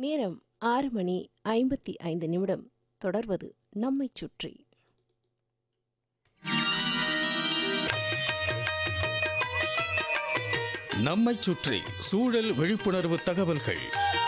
நேரம் ஆறு மணி ஐம்பத்தி ஐந்து நிமிடம் தொடர்வது நம்மைச் சுற்றி நம்மைச் சுற்றி சூழல் விழிப்புணர்வு தகவல்கள்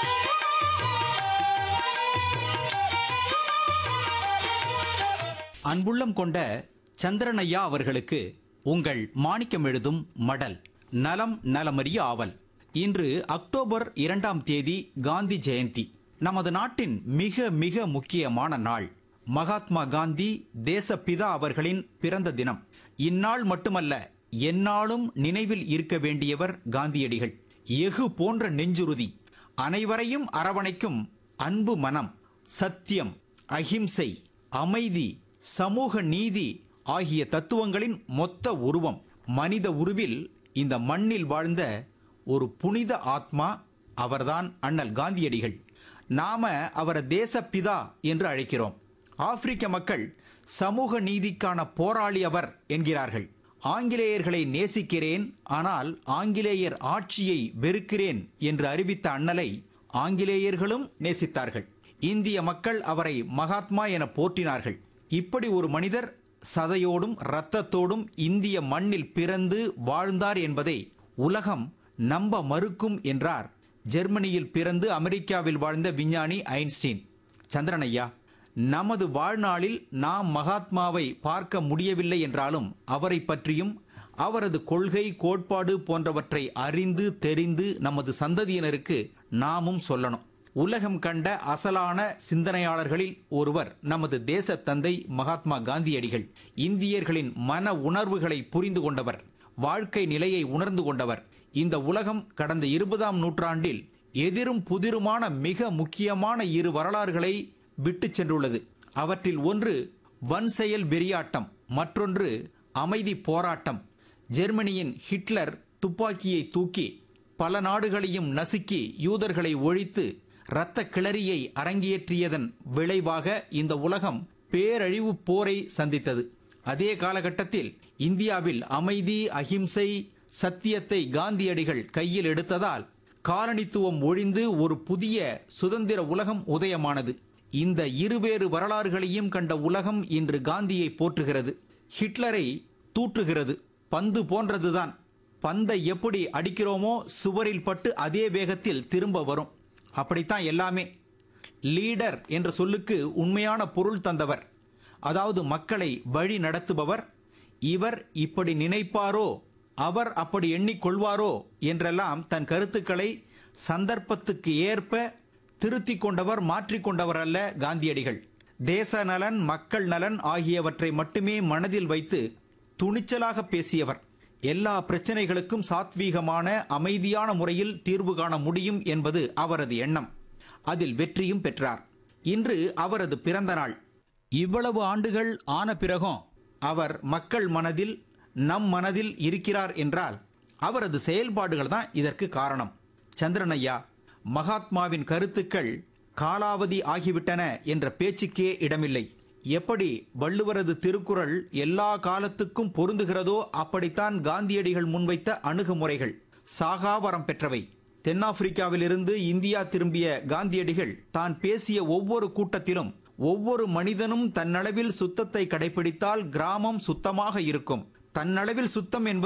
அன்புள்ளம் கொண்ட சந்திரனையா அவர்களுக்கு உங்கள் மாணிக்கம் எழுதும் மடல் நலம் நலமறிய ஆவல் இன்று அக்டோபர் இரண்டாம் தேதி காந்தி ஜெயந்தி நமது நாட்டின் மிக மிக முக்கியமான நாள் மகாத்மா காந்தி தேசப்பிதா அவர்களின் பிறந்த தினம் இந்நாள் மட்டுமல்ல எந்நாளும் நினைவில் இருக்க வேண்டியவர் காந்தியடிகள் எஃகு போன்ற நெஞ்சுறுதி அனைவரையும் அரவணைக்கும் அன்பு மனம் சத்தியம் அகிம்சை அமைதி சமூக நீதி ஆகிய தத்துவங்களின் மொத்த உருவம் மனித உருவில் இந்த மண்ணில் வாழ்ந்த ஒரு புனித ஆத்மா அவர்தான் அண்ணல் காந்தியடிகள் நாம அவரை தேசப்பிதா என்று அழைக்கிறோம் ஆப்பிரிக்க மக்கள் சமூக நீதிக்கான போராளி அவர் என்கிறார்கள் ஆங்கிலேயர்களை நேசிக்கிறேன் ஆனால் ஆங்கிலேயர் ஆட்சியை வெறுக்கிறேன் என்று அறிவித்த அண்ணலை ஆங்கிலேயர்களும் நேசித்தார்கள் இந்திய மக்கள் அவரை மகாத்மா என போற்றினார்கள் இப்படி ஒரு மனிதர் சதையோடும் இரத்தத்தோடும் இந்திய மண்ணில் பிறந்து வாழ்ந்தார் என்பதை உலகம் நம்ப மறுக்கும் என்றார் ஜெர்மனியில் பிறந்து அமெரிக்காவில் வாழ்ந்த விஞ்ஞானி ஐன்ஸ்டீன் சந்திரனையா நமது வாழ்நாளில் நாம் மகாத்மாவை பார்க்க முடியவில்லை என்றாலும் அவரை பற்றியும் அவரது கொள்கை கோட்பாடு போன்றவற்றை அறிந்து தெரிந்து நமது சந்ததியினருக்கு நாமும் சொல்லணும் உலகம் கண்ட அசலான சிந்தனையாளர்களில் ஒருவர் நமது தேச தந்தை மகாத்மா காந்தியடிகள் இந்தியர்களின் மன உணர்வுகளை புரிந்து கொண்டவர் வாழ்க்கை நிலையை உணர்ந்து கொண்டவர் இந்த உலகம் கடந்த இருபதாம் நூற்றாண்டில் எதிரும் புதிருமான மிக முக்கியமான இரு வரலாறுகளை விட்டுச் சென்றுள்ளது அவற்றில் ஒன்று வன்செயல் வெறியாட்டம் மற்றொன்று அமைதி போராட்டம் ஜெர்மனியின் ஹிட்லர் துப்பாக்கியை தூக்கி பல நாடுகளையும் நசுக்கி யூதர்களை ஒழித்து இரத்த கிளறியை அரங்கேற்றியதன் விளைவாக இந்த உலகம் பேரழிவு போரை சந்தித்தது அதே காலகட்டத்தில் இந்தியாவில் அமைதி அகிம்சை சத்தியத்தை காந்தியடிகள் கையில் எடுத்ததால் காலனித்துவம் ஒழிந்து ஒரு புதிய சுதந்திர உலகம் உதயமானது இந்த இருவேறு வரலாறுகளையும் கண்ட உலகம் இன்று காந்தியை போற்றுகிறது ஹிட்லரை தூற்றுகிறது பந்து போன்றதுதான் பந்தை எப்படி அடிக்கிறோமோ சுவரில் பட்டு அதே வேகத்தில் திரும்ப வரும் அப்படித்தான் எல்லாமே லீடர் என்ற சொல்லுக்கு உண்மையான பொருள் தந்தவர் அதாவது மக்களை வழி நடத்துபவர் இவர் இப்படி நினைப்பாரோ அவர் அப்படி எண்ணிக்கொள்வாரோ என்றெல்லாம் தன் கருத்துக்களை சந்தர்ப்பத்துக்கு ஏற்ப திருத்திக் கொண்டவர் மாற்றிக்கொண்டவர் அல்ல காந்தியடிகள் தேச நலன் மக்கள் நலன் ஆகியவற்றை மட்டுமே மனதில் வைத்து துணிச்சலாக பேசியவர் எல்லா பிரச்சனைகளுக்கும் சாத்வீகமான அமைதியான முறையில் தீர்வு காண முடியும் என்பது அவரது எண்ணம் அதில் வெற்றியும் பெற்றார் இன்று அவரது பிறந்த நாள் இவ்வளவு ஆண்டுகள் ஆன பிறகும் அவர் மக்கள் மனதில் நம் மனதில் இருக்கிறார் என்றால் அவரது செயல்பாடுகள் தான் இதற்கு காரணம் சந்திரனையா மகாத்மாவின் கருத்துக்கள் காலாவதி ஆகிவிட்டன என்ற பேச்சுக்கே இடமில்லை எப்படி வள்ளுவரது திருக்குறள் எல்லா காலத்துக்கும் பொருந்துகிறதோ அப்படித்தான் காந்தியடிகள் முன்வைத்த அணுகுமுறைகள் சாகாவரம் பெற்றவை தென்னாப்பிரிக்காவிலிருந்து இந்தியா திரும்பிய காந்தியடிகள் தான் பேசிய ஒவ்வொரு கூட்டத்திலும் ஒவ்வொரு மனிதனும் தன்னளவில் சுத்தத்தை கடைபிடித்தால் கிராமம் சுத்தமாக இருக்கும் தன்னளவில் சுத்தம் என்பது